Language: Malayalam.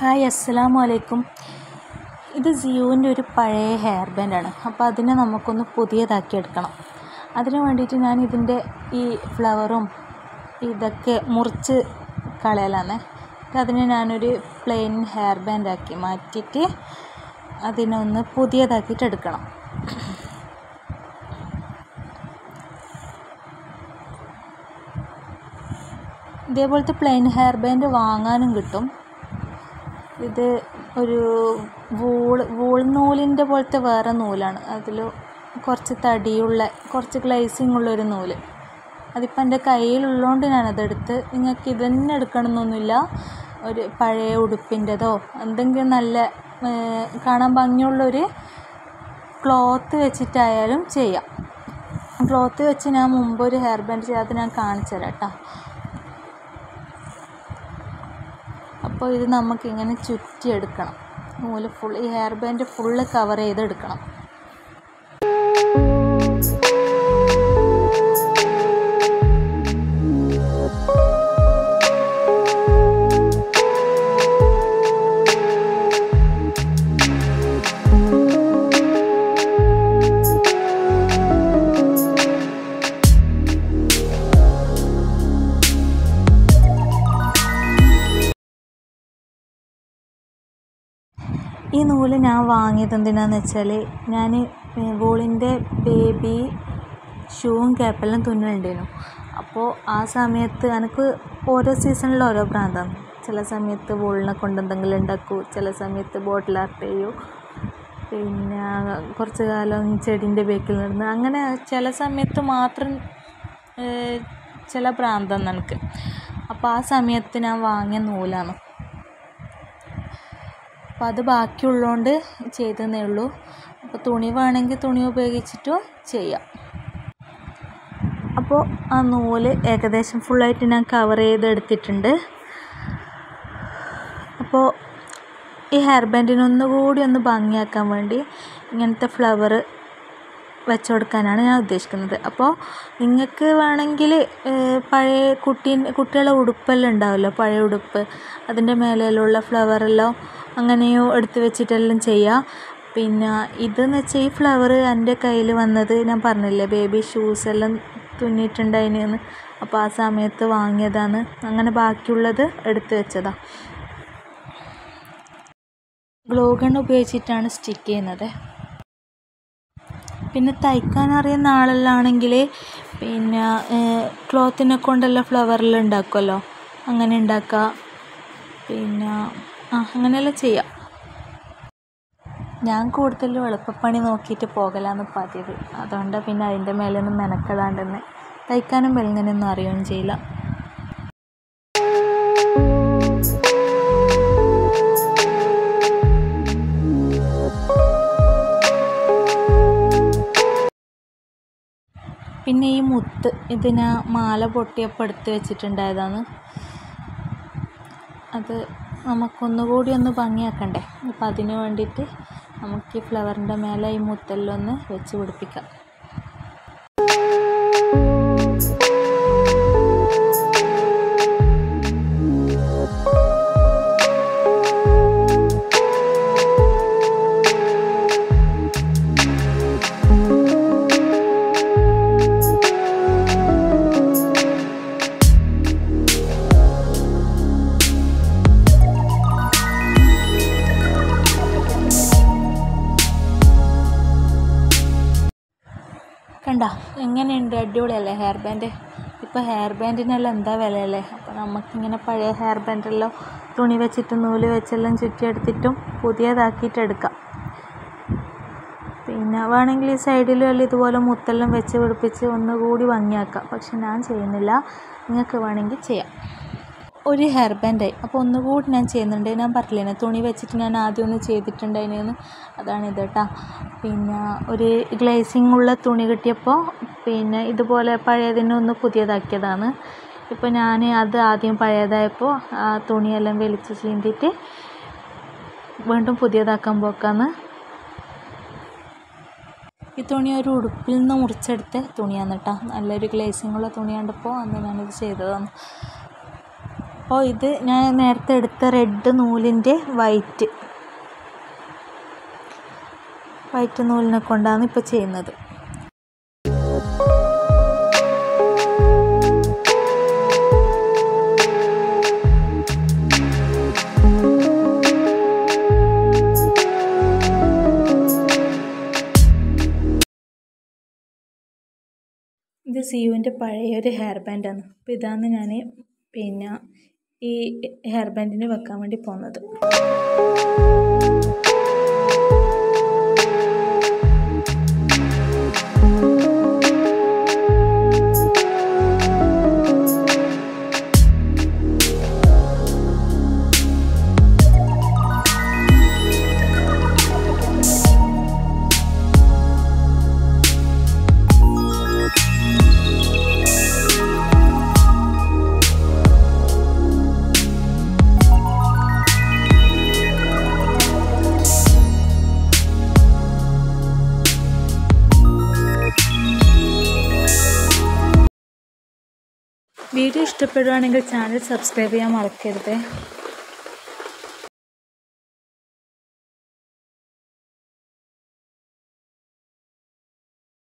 ഹായ് അസ്സലാമു അലൈക്കും ഇത് ജിയോൻ്റെ ഒരു പഴയ ഹെയർ ബാൻഡാണ് അപ്പോൾ അതിനെ നമുക്കൊന്ന് പുതിയതാക്കി എടുക്കണം അതിന് വേണ്ടിയിട്ട് ഞാൻ ഇതിൻ്റെ ഈ ഫ്ലവറും ഇതൊക്കെ മുറിച്ച് കളയലാണ് അതിനെ ഞാനൊരു പ്ലെയിൻ ഹെയർ ബാൻഡാക്കി മാറ്റിയിട്ട് അതിനൊന്ന് പുതിയതാക്കിയിട്ട് എടുക്കണം ഇതേപോലത്തെ പ്ലെയിൻ ഹെയർ ബാൻഡ് വാങ്ങാനും കിട്ടും ഇത് ഒരു വൂൾ വൂൾ നൂലിൻ്റെ പോലത്തെ വേറെ നൂലാണ് അതിൽ കുറച്ച് തടിയുള്ള കുറച്ച് ഗ്ലേസിങ് ഉള്ള ഒരു നൂല് അതിപ്പോൾ എൻ്റെ കയ്യിലുള്ളതുകൊണ്ട് ഞാനതെടുത്ത് നിങ്ങൾക്ക് ഇതന്നെ എടുക്കണമെന്നൊന്നുമില്ല ഒരു പഴയ ഉടുപ്പിൻ്റെതോ എന്തെങ്കിലും നല്ല കാണാൻ ഭംഗിയുള്ളൊരു ക്ലോത്ത് വെച്ചിട്ടായാലും ചെയ്യാം ക്ലോത്ത് വെച്ച് ഞാൻ മുമ്പ് ഒരു ഹെയർ ബാൻഡ് ചെയ്യാതെ ഞാൻ കാണിച്ചു തരാം കേട്ടോ അപ്പോൾ ഇത് നമുക്കിങ്ങനെ ചുറ്റിയെടുക്കണം നൂല് ഫുൾ ഈ ഹെയർ ബാൻഡ് ഫുള്ള് കവർ ചെയ്തെടുക്കണം ഈ നൂല് ഞാൻ വാങ്ങിയത് എന്തിനാന്ന് വെച്ചാൽ ഞാൻ വൂളിൻ്റെ ബേബി ഷൂവും ക്യാപ്പെല്ലാം തുന്നലുണ്ടായിരുന്നു അപ്പോൾ ആ സമയത്ത് എനിക്ക് ഓരോ സീസണിൽ ഓരോ ഭ്രാന്താണ് ചില സമയത്ത് വൂളിനെ കൊണ്ട് എന്തെങ്കിലും ഉണ്ടാക്കൂ ചില സമയത്ത് ബോട്ടിൽ ആർട്ട് ചെയ്യൂ പിന്നെ കുറച്ച് കാലം ചെടീൻ്റെ ബേക്കിൽ നടന്ന് അങ്ങനെ ചില സമയത്ത് മാത്രം ചില ഭ്രാന്താണ് എനിക്ക് അപ്പോൾ ആ സമയത്ത് ഞാൻ വാങ്ങിയ നൂലാണ് അപ്പോൾ അത് ബാക്കിയുള്ളതുകൊണ്ട് ചെയ്തതേ ഉള്ളൂ അപ്പോൾ തുണി വേണമെങ്കിൽ തുണി ഉപയോഗിച്ചിട്ടും ചെയ്യാം അപ്പോൾ ആ നൂല് ഏകദേശം ഫുള്ളായിട്ട് ഞാൻ കവർ ചെയ്തെടുത്തിട്ടുണ്ട് അപ്പോൾ ഈ ഹെയർ ബാൻഡിന് ഒന്നുകൂടി ഒന്ന് ഭംഗിയാക്കാൻ വേണ്ടി ഇങ്ങനത്തെ ഫ്ലവർ വെച്ച് കൊടുക്കാനാണ് ഞാൻ ഉദ്ദേശിക്കുന്നത് അപ്പോൾ നിങ്ങൾക്ക് വേണമെങ്കിൽ പഴയ കുട്ടി കുട്ടികളെ ഉടുപ്പെല്ലാം ഉണ്ടാവുമല്ലോ പഴയ ഉടുപ്പ് അതിൻ്റെ മേലെയുള്ള ഫ്ലവറെല്ലാം അങ്ങനെയോ എടുത്ത് വെച്ചിട്ടെല്ലാം ചെയ്യാം പിന്നെ ഇതെന്ന് വെച്ചാൽ ഈ ഫ്ലവർ എൻ്റെ കയ്യിൽ വന്നത് ഞാൻ പറഞ്ഞില്ലേ ബേബി ഷൂസ് എല്ലാം തുന്നിയിട്ടുണ്ടായിന് അപ്പോൾ ആ സമയത്ത് വാങ്ങിയതാണ് അങ്ങനെ ബാക്കിയുള്ളത് എടുത്ത് വെച്ചതാണ് ഗ്ലൂ ഗൺ ഉപയോഗിച്ചിട്ടാണ് സ്റ്റിക്ക് ചെയ്യുന്നത് പിന്നെ തയ്ക്കാൻ അറിയുന്ന ആളെല്ലാണെങ്കിൽ പിന്നെ ക്ലോത്തിനെ കൊണ്ടുള്ള ഫ്ലവറെല്ലാം ഉണ്ടാക്കുമല്ലോ അങ്ങനെ ഉണ്ടാക്കുക പിന്നെ ആ അങ്ങനെയെല്ലാം ചെയ്യാം ഞാൻ കൂടുതലും എളുപ്പപ്പണി നോക്കിയിട്ട് പോകലാണ് പതിവ് അതുകൊണ്ട് പിന്നെ അതിൻ്റെ മേലൊന്നും മെനക്കെടാണ്ട് തന്നെ തയ്ക്കാനും വെളുങ്ങനെയൊന്നും അറിയുകയും ചെയ്യില്ല പിന്നെ ഈ മുത്ത് ഇതിന് മാല പൊട്ടിയപ്പോൾ എടുത്ത് വെച്ചിട്ടുണ്ടായതാണ് അത് നമുക്കൊന്നുകൂടി ഒന്ന് ഭംഗിയാക്കണ്ടേ അപ്പോൾ അതിന് വേണ്ടിയിട്ട് നമുക്ക് ഈ ഫ്ലവറിൻ്റെ മേലെ ഈ മുത്തെല്ലാം ഒന്ന് വെച്ച് പിടിപ്പിക്കാം കണ്ട എങ്ങനെയുണ്ട് അടിപൊളിയല്ലേ ഹെയർ ബാൻഡ് ഇപ്പോൾ ഹെയർ ബാൻഡിനെല്ലാം എന്താ വിലയല്ലേ അപ്പോൾ നമുക്കിങ്ങനെ പഴയ ഹെയർ ബാൻഡെല്ലാം തുണി വെച്ചിട്ട് നൂല് വെച്ചെല്ലാം ചുറ്റിയെടുത്തിട്ടും പുതിയതാക്കിയിട്ട് എടുക്കാം പിന്നെ വേണമെങ്കിൽ ഈ സൈഡിലും എല്ലാം ഇതുപോലെ മുത്തെല്ലാം വെച്ച് പിടിപ്പിച്ച് ഒന്നുകൂടി ഭംഗിയാക്കാം പക്ഷെ ഞാൻ ചെയ്യുന്നില്ല നിങ്ങൾക്ക് വേണമെങ്കിൽ ചെയ്യാം ഒരു ഹെയർ ബാൻഡായി അപ്പോൾ ഒന്നുകൂടി ഞാൻ ചെയ്യുന്നുണ്ട് ഞാൻ പറഞ്ഞില്ലേ തുണി വെച്ചിട്ട് ഞാൻ ആദ്യം ഒന്ന് ചെയ്തിട്ടുണ്ടായിരുന്നു അതാണ് ഇത് കേട്ടോ പിന്നെ ഒരു ഗ്ലേസിങ് ഉള്ള തുണി കിട്ടിയപ്പോൾ പിന്നെ ഇതുപോലെ പഴയതിനെ ഒന്ന് പുതിയതാക്കിയതാണ് ഇപ്പോൾ ഞാൻ അത് ആദ്യം പഴയതായപ്പോൾ ആ തുണിയെല്ലാം വലിച്ച് ചീന്തിയിട്ട് വീണ്ടും പുതിയതാക്കാൻ പോക്കാന്ന് ഈ തുണി ഒരു ഉടുപ്പിൽ നിന്ന് മുറിച്ചെടുത്ത തുണിയാണ് കേട്ടോ നല്ലൊരു ഗ്ലേസിങ് ഉള്ള തുണി കണ്ടപ്പോൾ അന്ന് ഞാനിത് ചെയ്തതാണ് അപ്പോൾ ഇത് ഞാൻ നേരത്തെ എടുത്ത റെഡ് നൂലിൻ്റെ വൈറ്റ് വൈറ്റ് നൂലിനെ കൊണ്ടാണ് ഇപ്പോൾ ചെയ്യുന്നത് ഇത് സിയുവിൻ്റെ പഴയൊരു ഹെയർ ബാൻഡാണ് അപ്പോൾ ഇതാണ് ഞാൻ പിന്നെ ഈ ഹെയർ ബാൻഡിന് വെക്കാൻ വേണ്ടി പോകുന്നത് വീഡിയോ ഇഷ്ടപ്പെടുകയാണെങ്കിൽ ചാനൽ സബ്സ്ക്രൈബ് ചെയ്യാൻ മറക്കരുത്